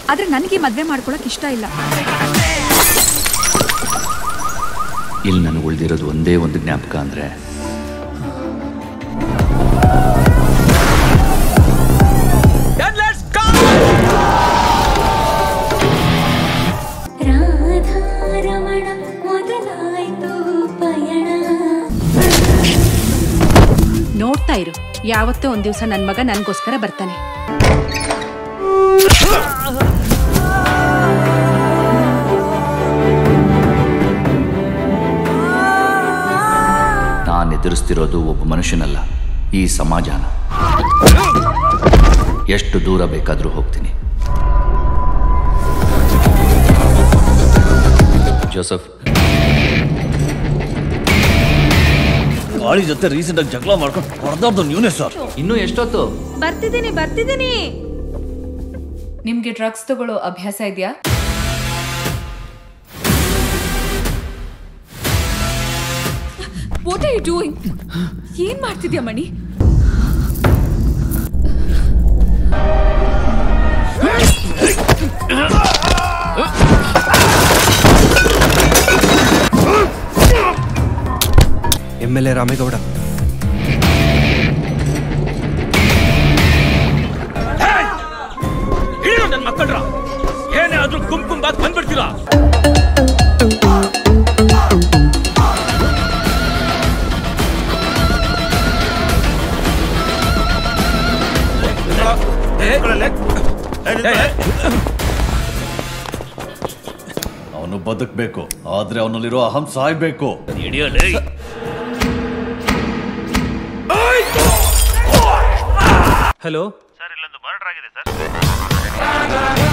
ಆದ್ರೆ ನನಗೆ ಮದ್ವೆ ಮಾಡ್ಕೊಳಕ್ ಇಷ್ಟ ಇಲ್ಲ ಇಲ್ಲಿ ನನಗೆ ಉಳಿದಿರೋದು ಒಂದೇ ಒಂದು ಜ್ಞಾಪಕ ಅಂದರೆ ರಾಧಾರಮಣ ಮೊದಲಾಯ್ತು ಪಯಣ ನೋಡ್ತಾ ಇರು ಯಾವತ್ತೋ ಒಂದ್ ದಿವಸ ನನ್ ಮಗ ನನ್ಗೋಸ್ಕರ ಬರ್ತಾನೆ ನಾನು ಎದುರಿಸ್ತಿರೋದು ಒಬ್ಬ ಮನುಷ್ಯನಲ್ಲ ಈ ಸಮಾಜನ ಎಷ್ಟು ದೂರ ಬೇಕಾದರೂ ಹೋಗ್ತೀನಿ ಜೋಸಫ್ ಗಾಳಿ ಜೊತೆ ರೀಸೆಂಟ್ ಆಗಿ ಜಗಳ ಮಾಡ್ಕೊಂಡು ಹೊಡೆದಾರ್ದು ನೀವೇ ಸರ್ ಇನ್ನೂ ಎಷ್ಟೊತ್ತು ಬರ್ತಿದ್ದೀನಿ ಬರ್ತಿದ್ದೀನಿ ನಿಮ್ಗೆ ಡ್ರಗ್ಸ್ ತಗೊಳ್ಳೋ ಅಭ್ಯಾಸ ಇದೆಯಾ ವಾಟ್ ಆರ್ ಯು ಡೂಯಿಂಗ್ ಏನ್ ಮಾಡ್ತಿದ್ಯಾ Mani M L A Ramegowda ಹಿಡಿಯೋ ನನ್ನ ಮಕ್ಕಳ್ರ ಏನೇ ಆದ್ರೂ ಗುಂಪು ಗುಂಪಾಗಿ ಬಂದ್ಬಿಡ್ತೀರಾ ಅವನು ಬದುಕಬೇಕು ಆದ್ರೆ ಅವನಲ್ಲಿರೋ ಅಹಂ ಸಾಯ್ಬೇಕು ಹಿಡಿಯಲೇ ಹಲೋ ಸರ್ ಇಲ್ಲೊಂದು ಮರ್ಡರ್ ಆಗಿದೆ ಸರ್